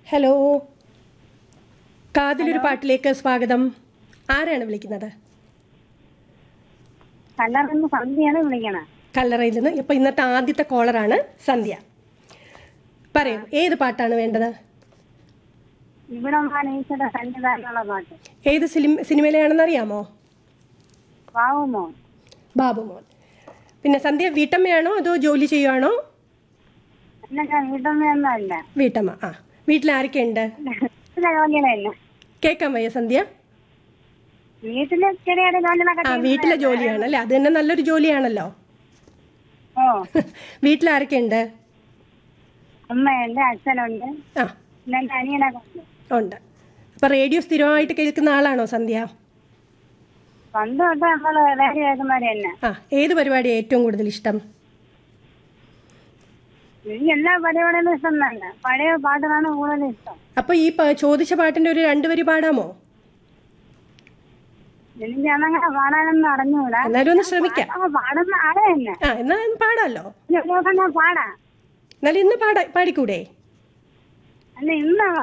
Hello കാതിലൊരു പാട്ടിലേക്ക് സ്വാഗതം ആരാണ് വിളിക്കുന്നത് കല്ലറിന്ന് സന്ധ്യയാണ് വിളിക്കണേ കല്ലറയിൽ നിന്ന് ഇപ്പൊ ഇന്നത്തെ ആദ്യത്തെ കോളറാണ് സന്ധ്യ പറയൂ ഏത് പാട്ടാണ് വേണ്ടത് ഇവിടെ ഈശ്വര സന്നിധാനമുള്ള പാട്ട് ഏത് സിനിമ സിനിമയിലാണെന്ന് അറിയാമോ വാവുമോ ബാബുമോൻ പിന്നെ സന്ധ്യ വീട്ടമ്മയാണോ അതോ ജോലി ചെയ്യുവാണോ അല്ല ഞാൻ വീട്ടമ്മയൊന്നും അല്ല വീട്ടമ്മ ആ വീട്ടിൽ ആരൊക്കെ ഉണ്ട് വീട്ടിലെ ജോലികളല്ല കേൾക്കാൻ വയ്യ സന്ധ്യ വീട്ടില് ചെറിയ ജോലികളൊക്കെ ആ ചെയ്യും. വീട്ടിലെ ജോലിയാണ് അല്ലേ അത് തന്നെ നല്ലൊരു ജോലിയാണല്ലോ ഓ വീട്ടിൽ ആരൊക്കെ ഉണ്ട് അമ്മയുണ്ട് അച്ഛനുണ്ട് ആ പിന്നെ എന്റെ അനിയനൊക്കെ ഉണ്ട് ഉണ്ട് അപ്പൊ റേഡിയോ സ്ഥിരമായിട്ട് കേൾക്കുന്ന ആളാണോ സന്ധ്യ പണ്ട് തൊട്ട് നമ്മള് റേഡിയോ കേൾക്കുന്നവര് തന്നെ ആ ഏത് പരിപാടിയാണ് ഏറ്റവും കൂടുതൽ ഇഷ്ടം എനിക്ക് എല്ലാ പരിപാടികളും ഇഷ്ടം തന്നെ പഴയ പാട്ടുകളാണ് കൂടുതൽ ഇഷ്ടം അപ്പൊ ഈ പ- ചോദിച്ച പാട്ടിന്റെ ഒരു രണ്ട് വരി പാടാമോ എനിക്ക് അതങ്ങനെ പാടാനൊന്നും അറിഞ്ഞൂടാ എന്നാലും ഒന്ന് ശ്രമിക്കാം അപ്പൊ പാടുന്ന ആളെ തന്നെ ആ എന്നാ ഒന്ന് പാടാമല്ലോ ഒരു ദിവസം ഞാൻ പാടാം എന്നാലും ഇന്ന് പാടാ പാടിക്കൂടെ അല്ല ഇന്ന്